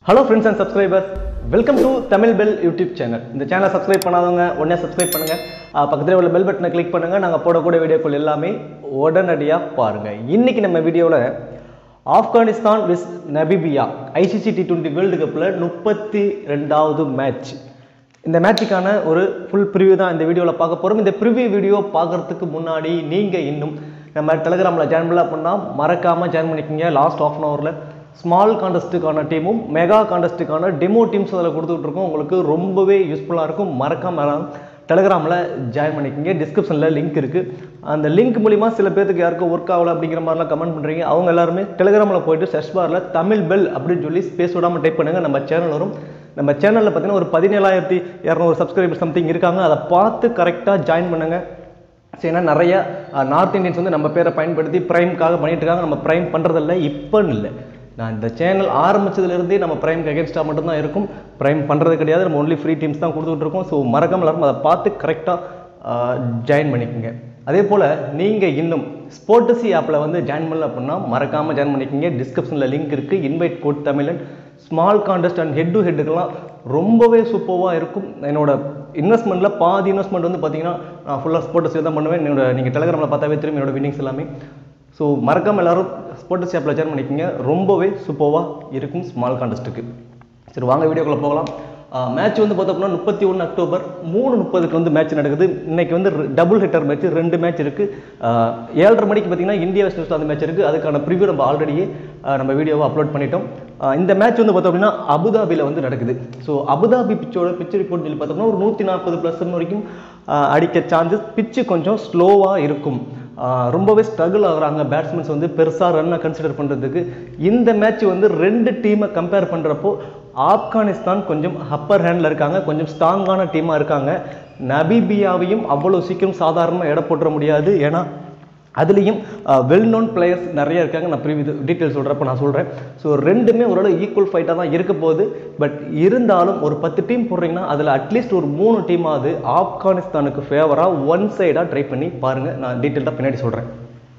hello friends and subscribers welcome to Tamil bell YouTube channel இந்த சேனலை subscribe பண்ணாதவங்க உடனே சப்ஸ்கிரைப் பண்ணுங்க அஹ் பக்கத்துல உள்ள பெல் பட்டனை கிளிக் பண்ணுங்க நாங்கள் போடக்கூடிய வீடியோக்கள் எல்லாமே உடனடியாக பாருங்க இன்னைக்கு நம்ம வீடியோவில் Afghanistan vs Namibia ICC T twenty world கப்பில் முப்பத்தி ரெண்டாவது மேட்ச் இந்த மேட்சுக்கான ஒரு ஃபுல் ப்ரிவ்யூ தான் இந்த வீடியோவில் பார்க்க போகிறோம் இந்த ப்ரிவ்யூ வீடியோ பார்க்கறதுக்கு முன்னாடி நீங்கள் இன்னும் நம்ம டெலிகிராமில் ஜாயின் பண்ணல அப்படின்னா மறக்காமல் ஜாயின் பண்ணிக்கோங்க லாஸ்ட் ஆஃப் அன் ஹவரில் ஸ்மால் காண்டஸ்ட்டுக்கான டீமும் மெகா காண்டஸ்ட்டுக்கான டெமோ டீம்ஸ் அதில் கொடுத்துட்ருக்கோம் உங்களுக்கு ரொம்பவே யூஸ்ஃபுல்லாக இருக்கும் மறக்காம டெலிகிராமில் ஜாயின் பண்ணிக்கோங்க டிஸ்கிரிப்ஷனில் லிங்க் இருக்குது அந்த லிங்க் மூலிமா சில பேருக்கு யாருக்கும் ஒர்க் ஆகல அப்படிங்கிற மாதிரிலாம் கமெண்ட் பண்ணுறீங்க அவங்க எல்லாருமே டெலிகிராமில் போயிட்டு சர்ச் பாரில் தமிழ் பெல் அப்படின்னு சொல்லி ஸ்பேஸ் விடாமல் டைப் பண்ணுங்கள் நம்ம சேனல் வரும் நம்ம சேனலில் பார்த்தீங்கன்னா ஒரு பதினேழாயிரத்தி இரநூறு சப்ஸ்கிரைபர் சம்திங் இருக்காங்க அதை பார்த்து கரெக்டாக ஜாயின் பண்ணுங்கள் சரி ஏன்னா நிறைய நார்த் இந்தியன்ஸ் வந்து நம்ம பேரை பயன்படுத்தி ப்ரைம்க்காக பண்ணிட்டு இருக்காங்க நம்ம ப்ரைம் பண்ணுறதில்ல இப்போன்னு இல்லை நான் இந்த சேனல் ஆரம்பிச்சதுலேருந்தே நம்ம ப்ரைம்க்கு அகேன்ஸ்டாக மட்டும்தான் இருக்கும் ப்ரைம் பண்ணுறது கிடையாது நம்ம ஒன்லி ஃப்ரீ டீம்ஸ் தான் கொடுத்துட்டு இருக்கோம் ஸோ மறக்காம எல்லாரும் அதை பார்த்து கரெக்டாக ஜாயின் பண்ணிக்கோங்க அதே போல் நீங்கள் இன்னும் ஸ்போர்ட்டசி ஆப்பில் வந்து ஜாயின் பண்ணல அப்படின்னா மறக்காமல் ஜாயின் பண்ணிக்கோங்க டிஸ்கிரிப்ஷனில் லிங்க் இருக்குது இன்வைட் கோட் தமிழன் small contest and head to ஹெட்டுக்கெல்லாம் ரொம்பவே சூப்பராக இருக்கும் என்னோட இன்வெஸ்ட்மெண்ட்டில் பாதி இன்வெஸ்ட்மெண்ட் வந்து பார்த்தீங்கன்னா நான் ஃபுல்லாக ஸ்போர்ட்ஸ் தான் பண்ணுவேன் என்னோட நீங்கள் டெலிகிராமில் பார்த்தாவே திரும்பி என்னோட வின்னிங்ஸ் எல்லாமே ஸோ மறக்காமல் எல்லாரும் ஸ்போர்ட்ஸ் ஆப்பில் ஜாயின் பண்ணிக்கோங்க ரொம்பவே சூப்பராக இருக்கும் ஸ்மால் காண்டஸ்ட்டுக்கு சரி வாங்க வீடியோக்குள்ளே போகலாம் மேட்ச் வந்து பார்த்தோம்னா முப்பத்தி ஒன்று அக்டோபர் மூணு முப்பதுக்கு வந்து மேட்ச் நடக்குது இன்னைக்கு வந்து டபுள் ஹிட்டர் மேட்ச் ரெண்டு மேட்ச் இருக்குது ஏழரை மணிக்கு பார்த்தீங்கன்னா இந்தியா வெஸ்ட் இண்டீஸ் அந்த மேட்ச் இருக்குது அதுக்கான ப்ரிவியூ நம்ம ஆல்ரெடியே நம்ம வீடியோவை அப்லோட் பண்ணிட்டோம் ஆஹ் இந்த மேட்ச் வந்து பார்த்தோம் அப்படின்னா அபுதாபியில் வந்து நடக்குது ஸோ அபுதாபி பிச்சோட பிச் ரிப்போர்ட் சொல்லி பார்த்தோம்னா ஒரு நூற்றி நாற்பது ப்ளஸ் வரைக்கும் ஆஹ் அடிக்க சான்சஸ் பிச்சு கொஞ்சம் ஸ்லோவாக இருக்கும் ஆஹ் ரொம்பவே ஸ்ட்ரகிள் ஆகுறாங்க பேட்ஸ்மேன்ஸ் வந்து பெருசாக ரன்னை கன்சிடர் பண்ணுறதுக்கு இந்த மேட்ச் வந்து ரெண்டு டீமை கம்பேர் பண்ணுறப்போ ஆப்கானிஸ்தான் கொஞ்சம் அப்பர் ஹேண்டில் இருக்காங்க கொஞ்சம் ஸ்ட்ராங்கான டீமாக இருக்காங்க நபிபியாவையும் அவ்வளோ சீக்கிரம் சாதாரணமாக எடை போட்டுற முடியாது ஏன்னா அதுலேயும் வெல் நோன் பிளேயர்ஸ் நிறைய இருக்காங்க நான் ப்ரீவியூ டீட்டெயில் சொல்கிறப்ப நான் சொல்கிறேன் ஸோ ரெண்டுமே ஓரளவு ஈக்குவல் ஃபைட்டாக தான் இருக்க போகுது பட் இருந்தாலும் ஒரு பத்து டீம் போடுறீங்கன்னா அதில் அட்லீஸ்ட் ஒரு மூணு டீமாவது ஆப்கானிஸ்தானுக்கு ஃபேவராக ஒன் சைடாக ட்ரை பண்ணி பாருங்கள் நான் டீட்டெயிலாக பின்னாடி சொல்கிறேன்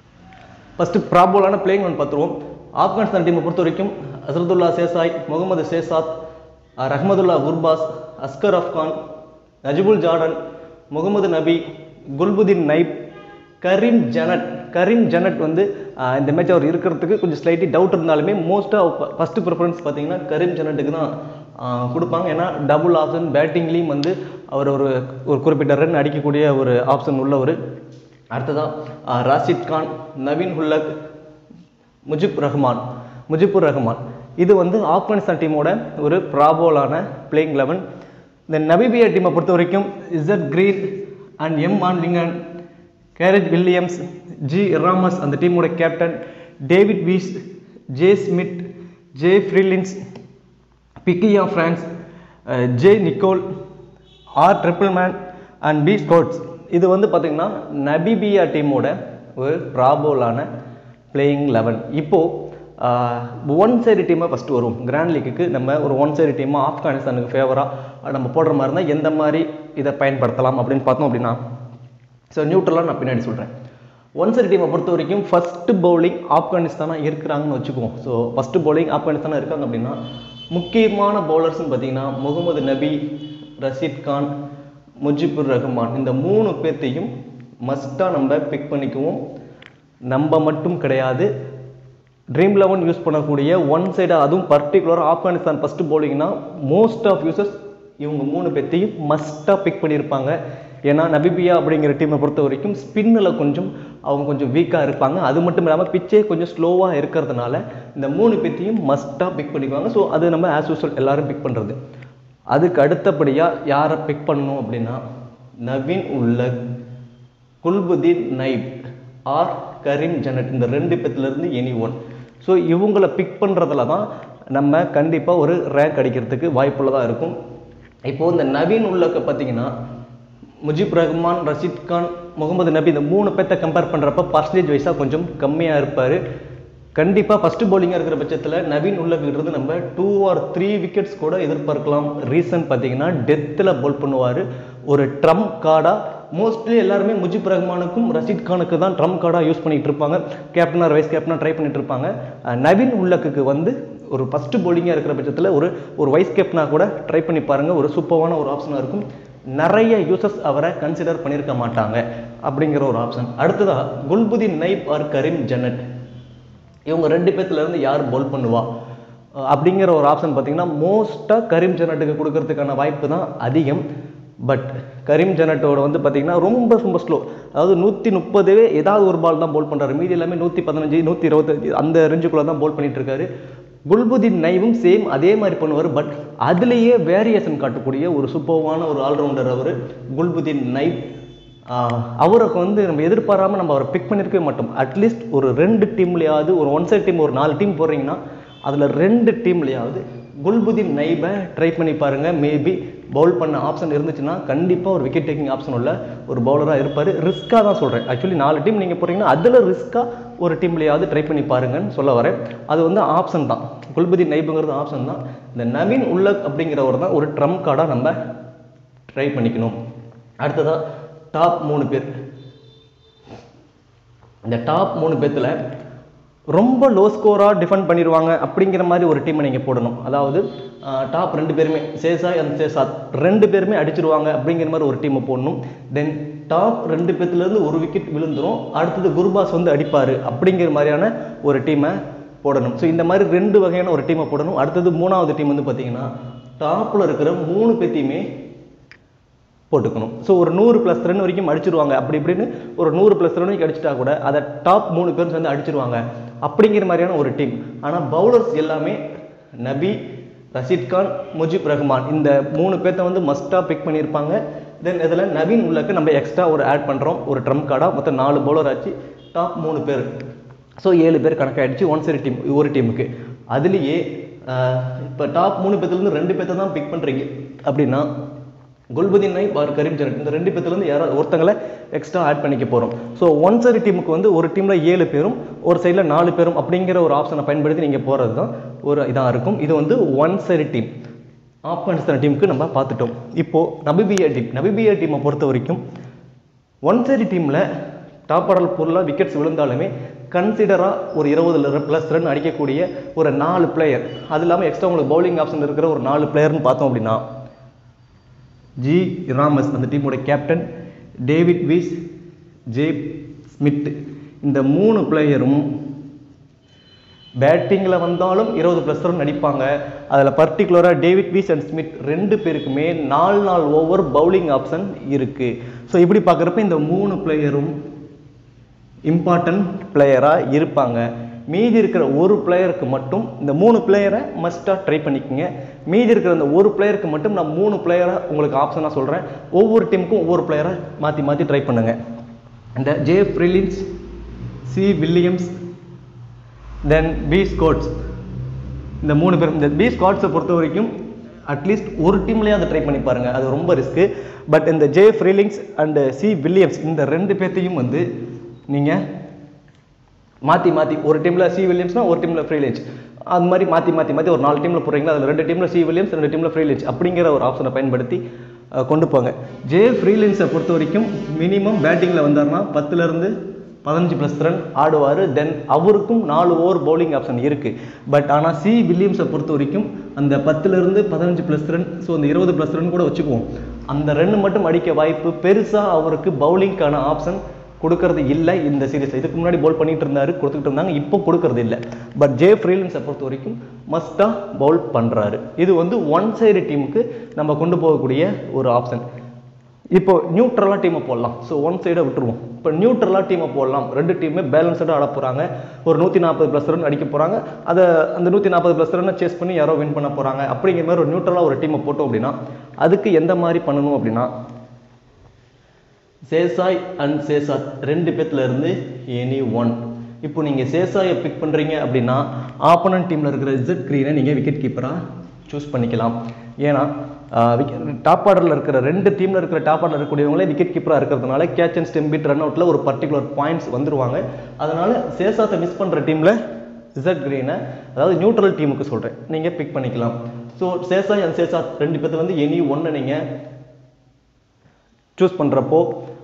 ஃபஸ்ட்டு ப்ராபலான பிளேயிங் ஒன் பார்த்துருவோம் ஆப்கானிஸ்தான் டீமை பொறுத்த வரைக்கும் அசரதுல்லா சேசாய் முகமது சேசாத் ரஹ்மதுல்லா குர்பாஸ் அஸ்கர் அஃப்கான் நஜிபுல் ஜார்டன் முகமது நபி குல்புதீன் நைப் கரீம் ஜனட் கரீம் ஜனட் வந்து ஆஹ் இந்த மேட்ச் அவர் இருக்கிறதுக்கு கொஞ்சம் ஸ்லைட்லி டவுட் இருந்தாலுமே மோஸ்ட்டாக ஃபஸ்ட்டு ப்ரிஃபரன்ஸ் பார்த்தீங்கன்னா கரீம் ஜனட்டுக்கு தான் ஆஹ் கொடுப்பாங்க ஏன்னா டபுள் ஆப்ஷன் பேட்டிங்லேயும் வந்து அவர் ஒரு ஒரு குறிப்பிட்ட ரன் அடிக்கக்கூடிய ஒரு ஆப்ஷன் உள்ளவர் அடுத்ததாக ராஷித் கான் நவீன் ஹுல்லக் முஜிப் ரஹ்மான் முஜிபுர் ரஹ்மான் இது வந்து ஆப்கானிஸ்தான் டீமோட ஒரு ப்ராபோலான பிளேயிங் லெவன் இந்த நபிபியா டீமை பொறுத்த வரைக்கும் Z Green and M Van Lingen Craig Williams G Erasmus அந்த டீமோட captain David Wiese J Smith J Frylinck Pikky Ya France J Nicol R Trumpelmann and B Scholtz இது வந்து பார்த்திங்கன்னா நபிபியா டீமோட ஒரு ப்ராபோலான பிளேயிங் லெவன் இப்போது ஒன் சைடு டீமாக ஃபஸ்ட்டு வரும் கிராண்ட் லீக்குக்கு நம்ம ஒரு ஒன் சைடு டீமாக ஆப்கானிஸ்தானுக்கு ஃபேவராக நம்ம போடுற மாதிரி இருந்தால் எந்த மாதிரி இதை பயன்படுத்தலாம் அப்படின்னு பார்த்தோம் அப்படின்னா ஸோ நியூட்ரலாக நான் பின்னாடி சொல்கிறேன் ஒன் சைடு டீமை பொறுத்த வரைக்கும் ஃபஸ்ட்டு பவுலிங் ஆப்கானிஸ்தானாக இருக்கிறாங்கன்னு வச்சுக்குவோம் ஸோ ஃபஸ்ட்டு பவுலிங் ஆப்கானிஸ்தானாக இருக்காங்க அப்படின்னா முக்கியமான பவுலர்ஸ்னு பார்த்தீங்கன்னா முகமது நபி ரஷீத் கான் முஜிபுர் ரஹ்மான் இந்த மூணு பேர்த்தையும் மஸ்ட்டாக நம்ம பிக் பண்ணிக்குவோம் நம்ம மட்டும் கிடையாது ட்ரீம் லெவன் யூஸ் பண்ணக்கூடிய ஒன் சைடாக அதுவும் பர்டிகுலராக ஆப்கானிஸ்தான் ஃபஸ்ட்டு பவுலிங்னா மோஸ்ட் ஆஃப் யூசர்ஸ் இவங்க மூணு பேர்த்தையும் மஸ்ட்டாக பிக் பண்ணியிருப்பாங்க ஏன்னா நபிபியா அப்படிங்கிற டீமை பொறுத்த வரைக்கும் ஸ்பின்னில் கொஞ்சம் அவங்க கொஞ்சம் வீக்காக இருப்பாங்க அது மட்டும் இல்லாமல் பிச்சே கொஞ்சம் ஸ்லோவாக இருக்கிறதுனால இந்த மூணு பேர்த்தையும் மஸ்ட்டாக பிக் பண்ணிக்குவாங்க ஸோ அது நம்ம ஆஸ் யூஸ்வல் எல்லாரும் பிக் பண்ணுறது அதுக்கு அடுத்தபடியாக யாரை பிக் பண்ணணும் அப்படின்னா நவீன் உல்லக் குல்புதீன் நைப் ஆர் கரீம் ஜனட் இந்த ரெண்டு பேர்த்துலேருந்து எனி ஒன் ஸோ இவங்கள பிக் பண்ணுறதுல தான் நம்ம கண்டிப்பாக ஒரு ரேங்க் அடிக்கிறதுக்கு வாய்ப்புள்ளதாக இருக்கும் இப்போது இந்த நவீன் உள்ளக்க பார்த்தீங்கன்னா முஜிப் ரஹ்மான் ரஷீத் கான் முகமது நபி இந்த மூணு பேர்த்த கம்பேர் பண்ணுறப்ப பர்சன்டேஜ் வைஸாக கொஞ்சம் கம்மியாக இருப்பார் கண்டிப்பாக ஃபஸ்ட்டு பவுலிங்காக இருக்கிற பட்சத்தில் நவீன் உள்ளக்கிட்டு நம்ம டூ ஆர் த்ரீ விக்கெட்ஸ் கூட எதிர்பார்க்கலாம் ரீசன் பார்த்தீங்கன்னா டெத்தில் பவுல் பண்ணுவார் ஒரு ட்ரம் கார்டாக மோஸ்ட்லி எல்லாருமே முஜிப் ரஹ்மானுக்கும் ரஷீத் கானுக்கு தான் ட்ரம் கார்டாக யூஸ் பண்ணிட்டு இருப்பாங்க கேப்டனாக வைஸ் கேப்டனாக ட்ரை பண்ணிட்டு இருப்பாங்க அஹ் நவீன் உள்ளக்குக்கு வந்து ஒரு ஃபஸ்ட்டு bowling-ஆ இருக்கிற பட்சத்தில் ஒரு ஒரு வைஸ் கேப்டனாக கூட ட்ரை பண்ணி பாருங்கள் ஒரு சூப்பரான ஒரு ஆப்ஷனாக இருக்கும் நிறைய யூசர்ஸ் அவரை கன்சிடர் பண்ணியிருக்க மாட்டாங்க அப்படிங்கிற ஒரு ஆப்ஷன் அடுத்ததாக குல்புதீன் நைப் ஆர் கரீம் ஜன்னட் இவங்க ரெண்டு பேத்துல இருந்து யார் பவுல் பண்ணுவா அஹ் அப்படிங்கிற ஒரு ஆப்ஷன் பார்த்தீங்கன்னா மோஸ்ட்டாக கரீம் ஜனட்டுக்கு கொடுக்கறதுக்கான வாய்ப்பு தான் அதிகம் பட் கரீம் ஜனட்டோட வந்து பார்த்தீங்கன்னா ரொம்ப ரொம்ப ஸ்லோ அதாவது நூற்றி முப்பதுவே ஏதாவது ஒரு பால் தான் பவுல் பண்ணுறாரு மீதி எல்லாமே நூற்றி பதினஞ்சு நூற்றி இருபத்தஞ்சு அந்த ரேஞ்சுக்குள்ளே தான் பவுல் பண்ணிட்டு இருக்காரு குல்புதீன் நைவும் சேம் அதே மாதிரி பண்ணுவார் பட் அதுலேயே வேரியேஷன் காட்டக்கூடிய ஒரு சூப்பர்வான ஒரு ஆல்ரவுண்டர் அவர் குல்புதீன் நைப் ஆஹ் அவருக்கு வந்து நம்ம எதிர்பாராம நம்ம அவரை பிக் பண்ணியிருக்கவே மாட்டோம் அட்லீஸ்ட் ஒரு ரெண்டு டீம்லையாவது ஒரு ஒன் சைட் டீம் ஒரு நாலு டீம் போடுறீங்கன்னா அதில் ரெண்டு டீம்லையாவது குல்புதீன் நைபை ட்ரை பண்ணி பாருங்க மேபி பவுல் பண்ண ஆப்ஷன் இருந்துச்சுன்னா கண்டிப்பாக ஒரு விக்கெட் டேக்கிங் ஆப்ஷன் உள்ள ஒரு பவுலராக இருப்பார் ரிஸ்க்காக தான் சொல்கிறேன் ஆக்சுவலி நாலு டீம் நீங்கள் போகிறீங்கன்னா அதில் ரிஸ்க்காக ஒரு டீம்லையாவது ட்ரை பண்ணி பாருங்கன்னு சொல்ல வரேன் அது வந்து ஆப்ஷன் தான் குல்புதீன் நைபுங்கிறது ஆப்ஷன் தான் இந்த நவீன் உள்ளக் அப்படிங்கிறவர் தான் ஒரு ட்ரம் கார்டாக நம்ம ட்ரை பண்ணிக்கணும் அடுத்ததா டாப் மூணு பேர் இந்த டாப் மூணு பேர்த்துல ரொம்ப லோ ஸ்கோராக டிஃபெண்ட் பண்ணிடுவாங்க அப்படிங்கிற மாதிரி ஒரு டீமை நீங்கள் போடணும் அதாவது டாப் ரெண்டு பேருமே சேசாய் அண்ட் சேசாத் ரெண்டு பேருமே அடிச்சிருவாங்க அப்படிங்கிற மாதிரி ஒரு டீமை போடணும் தென் டாப் ரெண்டு பேர்த்துலேருந்து ஒரு விக்கெட் விழுந்துரும் அடுத்தது குருபாஸ் வந்து அடிப்பார் அப்படிங்கிற மாதிரியான ஒரு டீமை போடணும் ஸோ இந்த மாதிரி ரெண்டு வகையான ஒரு டீமை போடணும் அடுத்தது மூணாவது டீம் வந்து பார்த்தீங்கன்னா டாப்பில் இருக்கிற மூணு பேர்த்தையுமே போட்டுக்கணும் ஸோ ஒரு நூறு ப்ளஸ் ரன் வரைக்கும் அடிச்சிருவாங்க அப்படி இப்படின்னு ஒரு நூறு ப்ளஸ் ரன் வரைக்கும் அடிச்சிட்டா கூட அதை டாப் மூணு பேரும் சேர்ந்து அடிச்சிருவாங்க அப்படிங்கிற மாதிரியான ஒரு டீம் ஆனால் பவுலர்ஸ் எல்லாமே நபி ரஷீத் கான் முஜிப் ரஹ்மான் இந்த மூணு பேர்த்த வந்து மஸ்ட்டாக பிக் பண்ணியிருப்பாங்க தென் இதில் நவீன் உள்ளக்கு நம்ம எக்ஸ்ட்ரா ஒரு ஆட் பண்ணுறோம் ஒரு ட்ரம் கார்டாக மொத்தம் நாலு பவுலர் ஆச்சு டாப் மூணு பேர் ஸோ ஏழு பேர் கணக்காயிடுச்சு ஒன் சரி டீம் ஒரு டீமுக்கு அதுலேயே இப்போ டாப் மூணு பேர்த்துலேருந்து ரெண்டு பேர்த்த தான் பிக் பண்ணுறீங்க அப்படின்னா குல்புதீன் நைப் ஆர் கரீம் ஜனட் இந்த ரெண்டு பேர்த்துலேருந்து யாராவது ஒருத்தங்களை எக்ஸ்ட்ரா ஆட் பண்ணிக்க போகிறோம் ஸோ ஒன் சரி டீமுக்கு வந்து ஒரு டீமில் ஏழு பேரும் ஒரு சைடில் நாலு பேரும் அப்படிங்கிற ஒரு ஆப்ஷனை பயன்படுத்தி நீங்கள் போகிறது தான் ஒரு இதாக இருக்கும் இது வந்து ஒன் சரி டீம் ஆப்கானிஸ்தான் டீமுக்கு நம்ம பார்த்துட்டோம் இப்போது நபிபியா டீம் நபிபியா டீமை பொறுத்த வரைக்கும் ஒன் சரி டீமில் டாப் ஆர்டர் பொருளாக விக்கெட்ஸ் விழுந்தாலுமே கன்சிடராக ஒரு இருபதுல ப்ளஸ் ரன் அடிக்கக்கூடிய ஒரு நாலு பிளேயர் அது இல்லாமல் எக்ஸ்ட்ரா உங்களுக்கு பவுலிங் ஆப்ஷன் இருக்கிற ஒரு நாலு பிளேயர்னு பார்த்தோம் அப்படின்னா ஜி ராமஸ் அந்த டீமோட captain David Wiese J Smith இந்த மூணு பிளேயரும் பேட்டிங்கில் வந்தாலும் இருபது ப்ளஸ் ரன் அடிப்பாங்க அதில் பர்டிகுலராக டேவிட் வீஸ் அண்ட் ஸ்மித் ரெண்டு பேருக்குமே நாலு நாலு ஓவர் பவுலிங் ஆப்ஷன் இருக்குது ஸோ இப்படி பார்க்குறப்ப இந்த மூணு பிளேயரும் இம்பார்ட்டன்ட் பிளேயராக இருப்பாங்க மீதி இருக்கிற ஒரு பிளேயருக்கு மட்டும் இந்த மூணு பிளேயரை மஸ்ட்டாக ட்ரை பண்ணிக்கோங்க மீதி இருக்கிற அந்த ஒரு பிளேயருக்கு மட்டும் நான் மூணு பிளேயராக உங்களுக்கு ஆப்ஷனாக சொல்கிறேன் ஒவ்வொரு டீமுக்கும் ஒவ்வொரு பிளேயரை மாற்றி மாற்றி ட்ரை பண்ணுங்கள் இந்த J Frylinck C Williams then B Scholtz இந்த மூணு பேரும் இந்த பி ஸ்காட்ஸை பொறுத்த வரைக்கும் அட்லீஸ்ட் ஒரு டீம்லேயே அதை ட்ரை பண்ணி பாருங்கள் அது ரொம்ப ரிஸ்க்கு பட் இந்த J Frylinck and C Williams இந்த ரெண்டு பேர்த்தையும் வந்து நீங்கள் மாற்றி மாற்றி ஒரு டீமில் சி வில்லியம்ஸ்னா ஒரு டீமில் ஃப்ரீலிஞ்ச் அது மாதிரி மாற்றி மாற்றி மாற்றி ஒரு நாலு டீமில் போடுறீங்களா அதில் ரெண்டு டீமில் சி வில்லியம்ஸ் ரெண்டு டீமில் ஃப்ரீலிஞ்ச் அப்படிங்கிற ஒரு ஆப்ஷனை பயன்படுத்தி அஹ், கொண்டு போங்க ஜே ஃப்ரீலின்ஸை பொறுத்த வரைக்கும் மினிமம் பேட்டிங்கில் வந்தார்னா பத்துலேருந்து பதினஞ்சு ப்ளஸ் ரன் ஆடுவார் தென் அவருக்கும் நாலு ஓவர் பவுலிங் ஆப்ஷன் இருக்குது பட் ஆனால் சி வில்லியம்ஸை பொறுத்த வரைக்கும் அந்த பத்துலேருந்து பதினஞ்சு ப்ளஸ் ரன் ஸோ அந்த இருபது ப்ளஸ் ரன் கூட வச்சுக்குவோம் அந்த ரன் மட்டும் அடிக்க வாய்ப்பு பெருசாக அவருக்கு பவுலிங்க்கான ஆப்ஷன் கொடுக்கறது இல்லை இந்த சீரிஸ் இதுக்கு முன்னாடி பவுல் பண்ணிட்டு இருந்தாரு கொடுத்துட்டு இருந்தாங்க இப்போ கொடுக்கறது இல்லை பட் ஜே ஃப்ரீலன்ஸை பொறுத்த வரைக்கும் மஸ்டாக பவுல் பண்ணுறாரு இது வந்து ஒன் சைடு டீமுக்கு நம்ம கொண்டு போகக்கூடிய ஒரு ஆப்ஷன் இப்போ நியூட்ரலாக டீமை போடலாம் ஸோ ஒன் சைடை விட்டுருவோம் இப்போ நியூட்ரலாக டீமை போடலாம் ரெண்டு டீமுமே பேலன்ஸ்டாக ஆட போகிறாங்க ஒரு நூற்றி நாற்பது ப்ளஸ் ரன் அடிக்க போகிறாங்க அதை அந்த நூற்றி நாற்பது ப்ளஸ் ரன்னை சேஸ் பண்ணி யாரோ வின் பண்ண போகிறாங்க அப்படிங்கிற மாதிரி ஒரு நியூட்ரலாக ஒரு டீமை போட்டோம் அப்படின்னா அதுக்கு எந்த மாதிரி பண்ணணும் அப்படின்னா சேசாய் அண்ட் சேசாத் ரெண்டு பேத்துல இருந்து எனி ஒன் இப்போ நீங்கள் சேசாயை பிக் பண்ணுறீங்க அப்படின்னா ஆப்போனன்ட் டீமில் இருக்கிற இசட் க்ரீனை நீங்கள் விக்கெட் கீப்பராக சூஸ் பண்ணிக்கலாம் ஏன்னா டாப் ஆர்டரில் இருக்கிற ரெண்டு டீமில் இருக்கிற டாப் ஆர்டரில் இருக்கக்கூடியவங்களே விக்கெட் கீப்பராக இருக்கிறதுனால catch and stumped run அவுட்டில் ஒரு பர்டிகுலர் பாயிண்ட்ஸ் வந்துருவாங்க அதனால சேசாத்தை மிஸ் பண்ணுற டீமில் இசட் க்ரீனை அதாவது நியூட்ரல் டீமுக்கு சொல்கிறேன் நீங்கள் பிக் பண்ணிக்கலாம் ஸோ சேசாய் அண்ட் சேசாத் ரெண்டு பேர்த்துல வந்து எனி ஒன்றை நீங்கள் சூஸ் பண்ணுறப்போ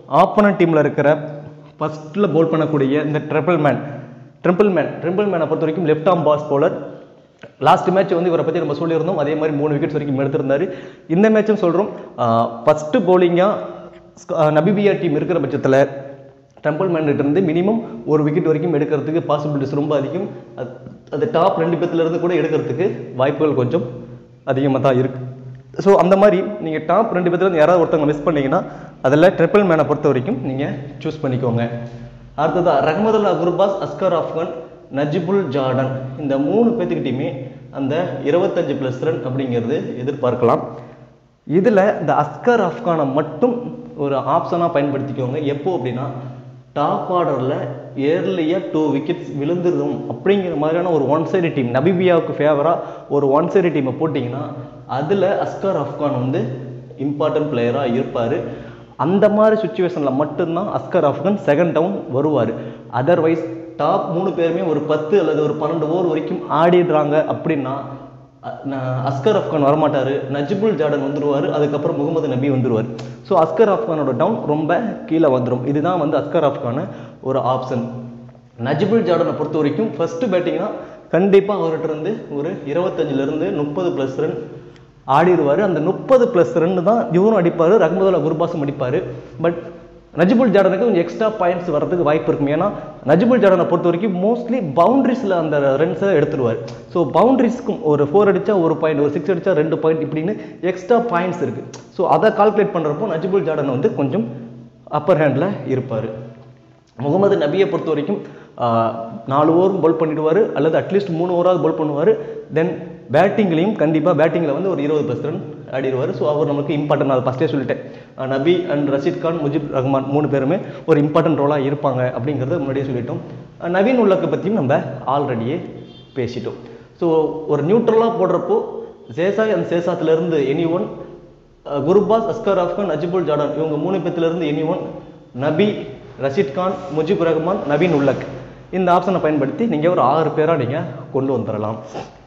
ஆப்போனன்ட் டீமில் இருக்கிற ஃபஸ்ட்டில் போல் பண்ணக்கூடிய இந்த ட்ரிபிள் மேன் ட்ரிபிள் மேன் ட்ரிபிள் மேனை பொறுத்த வரைக்கும் left arm pass bowler last match வந்து இவரை பற்றி நம்ம சொல்லியிருந்தோம் அதே மாதிரி மூணு விக்கெட்ஸ் வரைக்கும் எடுத்திருந்தாரு இந்த மேட்சும் சொல்கிறோம் ஃபஸ்ட்டு பவுலிங்காக நபிபியா டீம் இருக்கிற பட்சத்தில் டெம்பிள் மேன் இருந்து மினிமம் ஒரு விக்கெட் வரைக்கும் எடுக்கிறதுக்கு பாசிபிலிட்டிஸ் ரொம்ப அதிகம் அது அது டாப் ரெண்டு பேத்துல இருந்து கூட எடுக்கிறதுக்கு வாய்ப்புகள் கொஞ்சம் அதிகமாக தான் இருக்கு ஸோ அந்த மாதிரி நீங்கள் டாப் ரெண்டு பேத்துல இருந்து யாராவது ஒருத்தவங்க மிஸ் பண்ணீங்கன்னா அதில் ட்ரிபிள் மேனை பொறுத்த வரைக்கும் நீங்கள் சூஸ் பண்ணிக்கோங்க அடுத்ததா ரஹமதுல்லா குர்பாஸ் அஸ்கர் ஆஃப்கான் நஜிபுல் ஜார்டன் இந்த மூணு பேத்துக்கிட்டையுமே அந்த இருபத்தஞ்சு ப்ளஸ் ரன் அப்படிங்கிறது எதிர்பார்க்கலாம் இதில் இந்த அஸ்கர் ஆஃப்கானை மட்டும் ஒரு ஆப்ஷனாக பயன்படுத்திக்கோங்க எப்போ அப்படின்னா டாப் ஆர்டரில் ஏர்லியாக டூ விக்கெட்ஸ் விழுந்துடும் அப்படிங்கிற மாதிரியான ஒரு ஒன் சைடு டீம் நபிபியாவுக்கு ஃபேவராக ஒரு ஒன் சைடு டீமை போட்டிங்கன்னா அதில் அஸ்கர் ஆஃப்கான் வந்து இம்பார்ட்டன்ட் பிளேயராக இருப்பார் அந்த மாதிரி சுச்சுவேஷனில் மட்டும்தான் அஸ்கர் ஆஃப்கான் செகண்ட் டவுன் வருவார் அதர்வைஸ் டாப் மூணு பேருமே ஒரு பத்து அல்லது ஒரு பன்னெண்டு ஓவர் வரைக்கும் ஆடிடுறாங்க அப்படின்னா அ- ந- அஸ்கர் அஃப்கான் வரமாட்டார் நஜிபுல் ஜார்டன் வந்துருவார் அதுக்கப்புறம் முகமது நபி வந்துருவார் ஸோ அஸ்கர் அஃப்கானோட டவுன் ரொம்ப கீழே வந்துடும் இதுதான் வந்து அஸ்கர் அஃப்கான ஒரு ஆப்ஷன் நஜிபுல் ஜார்டனை பொறுத்த வரைக்கும் ஃபர்ஸ்ட் பேட்டிங்னா கண்டிப்பாக அவர்கிட்ட இருந்து ஒரு இருபத்தஞ்சிலேருந்து முப்பது ப்ளஸ் ரன் ஆடிடுவார் அந்த முப்பது ப்ளஸ் ரன் தான் இவரும் அடிப்பார் ரஹ்மதுல்லா குர்பாஸும் அடிப்பார் பட் நஜிபுல் ஜார்டனுக்கு கொஞ்சம் எக்ஸ்ட்ரா பாயிண்ட்ஸ் வரதுக்கு வாய்ப்பு இருக்கும் ஏன்னா நஜிபுல் ஜார்டனை பொறுத்த வரைக்கும் மோஸ்ட்லி பவுண்டரிஸில் அந்த ரன்ஸை எடுத்துடுவார் ஸோ பவுண்டரிஸ்க்கும் ஒரு ஃபோர் அடிச்சா ஒரு பாயிண்ட் ஒரு சிக்ஸ் அடிச்சா ரெண்டு பாயிண்ட் இப்படின்னு எக்ஸ்ட்ரா பாயிண்ட்ஸ் இருக்குது ஸோ அதை கால்குலேட் பண்ணுறப்போ நஜிபுல் ஜார்டன் வந்து கொஞ்சம் அப்பர் ஹேண்டில் இருப்பார் முகமது நபியை பொறுத்த வரைக்கும் ஆஹ், நாலு ஓவர் போல் பண்ணிடுவார் அல்லது அட்லீஸ்ட் மூணு ஓவராவது போல் பண்ணுவார் தென் பேட்டிங்லேயும் கண்டிப்பாக பேட்டிங்கில் வந்து ஒரு இருபது பர்சன்ட் ரன் ஆடிடுவார் ஸோ அவர் நமக்கு இம்பார்ட்டன்ட் அது ஃபஸ்ட்டே சொல்லிட்டேன் ஆஹ், நபி அண்ட் ரஷீத் கான் முஜிப் ரஹ்மான் மூணு பேருமே ஒரு இம்பார்ட்டன்ட் ரோலாக இருப்பாங்க அப்படிங்கிறத முன்னாடியே சொல்லிட்டோம் ஆஹ், நவீன் உல்லக்கை பற்றியும் நம்ம ஆல்ரெடியே பேசிட்டோம் ஸோ ஒரு நியூட்ரலாக போடுறப்போ சேசாய் அண்ட் சேசாத்துலேருந்து any one uh Gurbaz Asghar Afghan Najibullah Zadran இவங்க மூணு பேர்த்திலிருந்து எனி ஒன் நபி ரஷீத் கான் முஜிப் ரஹ்மான் நவீன் உல்லக் இந்த ஆப்ஷனை பயன்படுத்தி நீங்கள் ஒரு ஆறு பேராக நீங்கள் கொண்டு வந்துடலாம்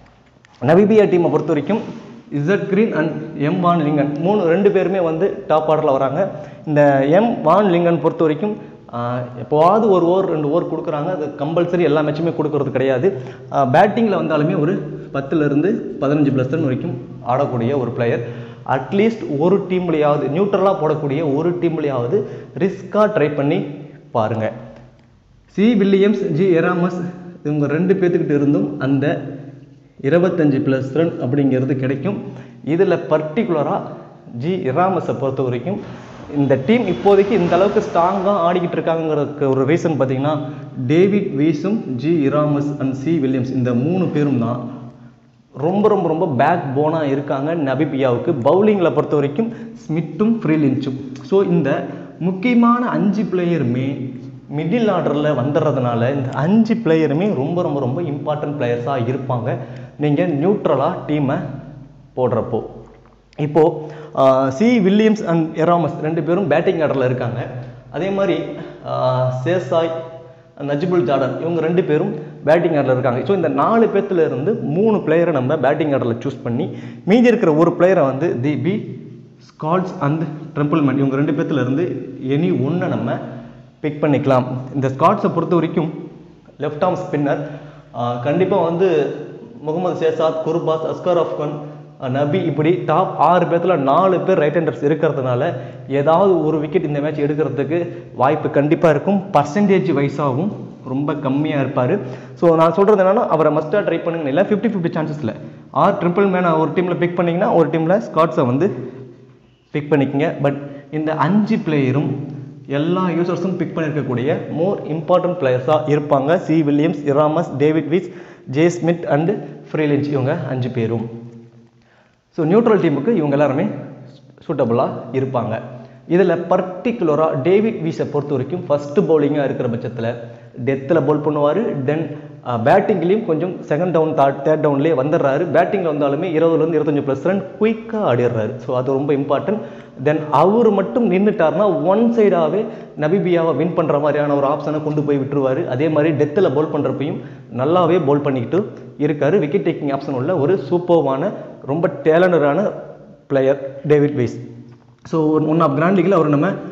நபிபியா டீமை பொறுத்த வரைக்கும் Z Green and M Van Lingen மூணு ரெண்டு பேருமே வந்து டாப் ஆர்டரில் வராங்க இந்த எம் வான் லிங்கன் பொறுத்த வரைக்கும் ஆஹ், எப்போவாவது ஒரு ஓவர் ரெண்டு ஓவர் கொடுக்குறாங்க அது கம்பல்சரி எல்லா மேட்சுமே கொடுக்கறது கிடையாது பேட்டிங்கில் வந்தாலுமே ஒரு பத்துலேருந்து பதினஞ்சு ப்ளஸ் ரன் வரைக்கும் ஆடக்கூடிய ஒரு பிளேயர் அட்லீஸ்ட் ஒரு டீம்லையாவது நியூட்ரலாக போடக்கூடிய ஒரு டீம்லையாவது ரிஸ்காக ட்ரை பண்ணி பாருங்கள் சி வில்லியம்ஸ் ஜி எராமஸ் இவங்க ரெண்டு பேர்த்துக்கிட்ட இருந்தும் அந்த இருபத்தஞ்சு ப்ளஸ் ரன் அப்படிங்கிறது கிடைக்கும் இதில் பர்டிகுலராக ஜி இராமஸை பொறுத்த வரைக்கும் இந்த டீம் இப்போதைக்கு இந்த அளவுக்கு ஸ்ட்ராங்காக ஆடிக்கிட்டு இருக்காங்கிறதுக்கு ஒரு ரீசன் பார்த்தீங்கன்னா டேவிட் வீஸும் G Erasmus and C Williams இந்த மூணு பேரும் தான் ரொம்ப ரொம்ப ரொம்ப பேக் போனாக இருக்காங்க நபிபியாவுக்கு பவுலிங்கில் பொறுத்த வரைக்கும் ஸ்மித்தும் ஃப்ரீலின்ச்சும் ஸோ இந்த முக்கியமான அஞ்சு பிளேயருமே மிடில் ஆர்டரில் வந்துடுறதுனால இந்த அஞ்சு பிளேயருமே ரொம்ப ரொம்ப ரொம்ப இம்பார்ட்டன்ட் பிளேயர்ஸாக இருப்பாங்க நீங்கள் நியூட்ரலாக டீமை போடுறப்போ இப்போது சி வில்லியம்ஸ் அண்ட் எராமஸ் ரெண்டு பேரும் பேட்டிங் ஆர்டரில் இருக்காங்க அதே மாதிரி ஆஹ், சேசாய் நஜிபுல் ஜார்டன் இவங்க ரெண்டு பேரும் பேட்டிங் ஆர்டரில் இருக்காங்க ஸோ இந்த நாலு பேர்த்துல இருந்து மூணு பிளேயரை நம்ம பேட்டிங் ஆர்டரில் சூஸ் பண்ணி மீதி இருக்கிற ஒரு பிளேயரை வந்து the B Scholtz and Trumpelmann இவங்க ரெண்டு பேர்த்துல இருந்து எனி ஒன்றை நம்ம பிக் பண்ணிக்கலாம் இந்த ஸ்காட்ஸை பொறுத்த வரைக்கும் லெஃப்ட் ஆர்ம் ஸ்பின்னர் கண்டிப்பாக வந்து முகமது சேசாத் குர்பாஸ் அஸ்கர் அஃப்கான் அஹ் நபி இப்படி டாப் ஆறு பேர்த்துல நாலு பேர் ரைட் ஹேண்டர்ஸ் இருக்கிறதுனால ஏதாவது ஒரு விக்கெட் இந்த மேட்ச் எடுக்கிறதுக்கு வாய்ப்பு கண்டிப்பாக இருக்கும் பர்சன்டேஜ் வைஸாகவும் ரொம்ப கம்மியாக இருப்பார் ஸோ நான் சொல்கிறது என்னன்னா அவரை மஸ்ட்டாக ட்ரை பண்ணுங்க இல்லை ஃபிஃப்டி ஃபிஃப்டி சான்சஸில் ஆர் ட்ரிபிள் மேனை ஒரு டீமில் பிக் பண்ணிங்கன்னா ஒரு டீமில் ஸ்காட்ஸை வந்து பிக் பண்ணிக்கங்க பட் இந்த அஞ்சு பிளேயரும் எல்லா யூசர்ஸும் பிக் பண்ணியிருக்கக்கூடிய மோர் இம்பார்ட்டன்ட் பிளேயர்ஸாக இருப்பாங்க C Williams Erasmus David Wiese J Smith and Frylinck இவங்க அஞ்சு பேரும் ஸோ நியூட்ரல் டீமுக்கு இவங்க எல்லாருமே சூட்டபுளாக இருப்பாங்க இதில் பர்டிகுலராக டேவிட் வீஸை பொறுத்த வரைக்கும் ஃபஸ்ட்டு பவுலிங்காக இருக்கிற பட்சத்தில் டெத்தில் பவுல் பண்ணுவார் தென் பேட்டிங்லேயும் கொஞ்சம் செகண்ட் டவுன் தேர்ட் தேர்ட் டவுன்லேயே வந்துடுறாரு பேட்டிங்கில் வந்தாலுமே இருபதுலேருந்து இருபத்தஞ்சு ப்ளஸ் ரன் குயிக்காக ஆடிடுறாரு ஸோ அது ரொம்ப இம்பார்ட்டன்ட் தென் அவர் மட்டும் நின்றுட்டார்னா ஒன் சைடாகவே நபிபியாவை வின் பண்ணுற மாதிரியான ஒரு ஆப்ஷனை கொண்டு போய் விட்டுருவார் அதே மாதிரி டெத்தில் பவுல் பண்ணுறப்பையும் நல்லாவே பவுல் பண்ணிக்கிட்டு இருக்காரு விக்கெட் டேக்கிங் ஆப்ஷன் உள்ள ஒரு சூப்பர்வான ரொம்ப டேலண்டடான player David Wiese so one of grand லீக்ல அவர் நம்ம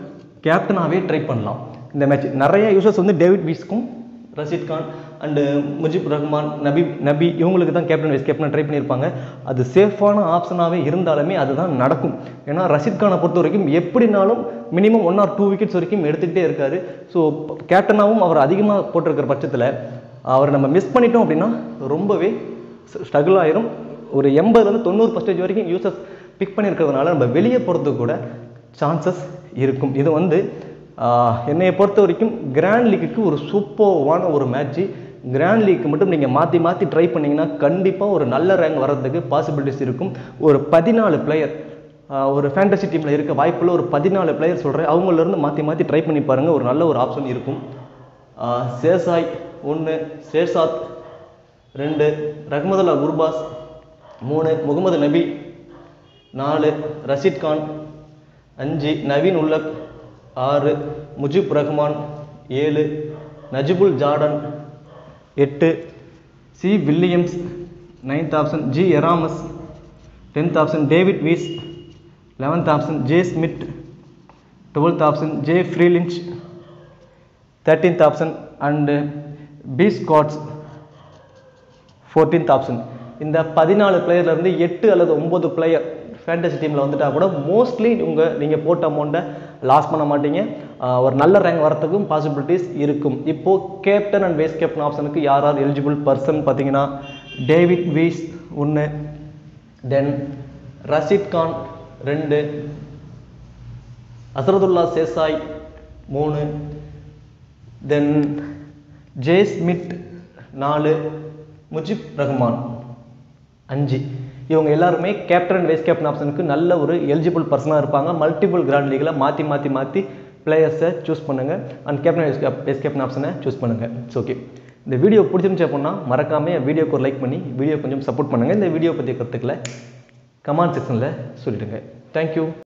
கேப்டனாகவே ட்ரை பண்ணலாம் இந்த மேட்ச் நிறைய யூசர்ஸ் வந்து டேவிட் வீஸ்க்கும் ரஷீத் கான் அண்டு முஜிப் ரஹ்மான் நபி நபி இவங்களுக்கு தான் கேப்டன் வைஸ் கேப்டன் ட்ரை பண்ணியிருப்பாங்க அது சேஃபான ஆப்ஷனாகவே இருந்தாலுமே அதுதான் நடக்கும் ஏன்னா ரஷீத் கானை பொறுத்த வரைக்கும் எப்படினாலும் minimum one or two wickets வரைக்கும் எடுத்துக்கிட்டே இருக்காரு ஸோ கேப்டனாகவும் அவர் அதிகமாக போட்டிருக்கிற பட்சத்தில் அவர் நம்ம மிஸ் பண்ணிட்டோம் அப்படின்னா ரொம்பவே ஸ்ட்ரகிள் ஆயிரும் ஒரு எண்பதுலேருந்து தொண்ணூறு பர்சன்டேஜ் வரைக்கும் யூசர்ஸ் பிக் பண்ணியிருக்கிறதுனால நம்ம வெளியே போகிறதுக்கு கூட சான்சஸ் இருக்கும் இது வந்து ஆஹ், என்னைய பொறுத்த வரைக்கும் கிராண்ட் லீக்குக்கு ஒரு சூப்பர்வான ஒரு மேட்ச்சு கிராண்ட் லீக்கு மட்டும் நீங்கள் மாற்றி மாற்றி ட்ரை பண்ணீங்கன்னா கண்டிப்பாக ஒரு நல்ல ரேங்க் வர்றதுக்கு பாசிபிலிட்டிஸ் இருக்கும் ஒரு பதினாலு பிளேயர் ஒரு ஃபேண்டசி டீமில் இருக்க வாய்ப்புள்ள ஒரு பதினாலு பிளேயர் சொல்கிறேன் அவங்களிருந்து மாற்றி மாற்றி ட்ரை பண்ணி பாருங்கள் ஒரு நல்ல ஒரு ஆப்ஷன் இருக்கும் ஆஹ், சேசாய் ஒன்று ஷேர்சாத் ரெண்டு ரஹ்மதுல்லா குர்பாஸ் மூணு முகமது நபி நாலு ரஷீத் கான் அஞ்சு நவீன் உல்லக் ஆறு முஜிப் ரஹ்மான் ஏழு நஜிபுல் ஜார்டன் எட்டு C Williams ninth option G Erasmus tenth option David Wiese eleventh option J Smith twelfth option J Frylinck thirteenth option and B Scholtz fourteenth option இந்த பதினாலு பிளேயர்லேருந்து எட்டு அல்லது ஒம்பது பிளேயர் ஃபேண்டசி டீமில் வந்துட்டா கூட மோஸ்ட்லி உங்கள் நீங்கள் போட்ட அமௌண்ட்டை லாஸ் பண்ண மாட்டீங்க ஆஹ் ஒரு நல்ல ரேங்க் வரத்துக்கும் பாசிபிலிட்டிஸ் இருக்கும் இப்போது கேப்டன் அண்ட் வைஸ் கேப்டன் ஆப்ஷனுக்கு யார் யார் எலிஜிபிள் பர்சன் பார்த்தீங்கன்னா டேவிட் வீஸ் ஒன்று தென் ரஷீத் கான் ரெண்டு அசரதுல்லா சேசாய் மூணு தென் ஜே ஸ்மித் நாலு முஜிப் ரஹ்மான் அஞ்சு இவங்க எல்லாருமே கேப்டன் வைஸ் கேப்டன் ஆப்ஷனுக்கு நல்ல ஒரு எலிஜிபிள் பர்சனாக இருப்பாங்க மல்டிபிள் கிராண்ட் லீகில் மாற்றி மாற்றி மாற்றி பிளேயர்ஸை சூஸ் பண்ணுங்கள் and captain vice cap vice captain ஆப்ஷனை சூஸ் பண்ணுங்கள் இட்ஸ் ஓகே இந்த வீடியோ பிடிச்சிருந்துச்சு அப்படின்னா மறக்காமல் வீடியோக்கு ஒரு லைக் பண்ணி வீடியோ கொஞ்சம் சப்போர்ட் பண்ணுங்கள் இந்த வீடியோ பற்றி கருத்துக்களை கமெண்ட் செக்ஷனில் சொல்லிடுங்க தேங்க்யூ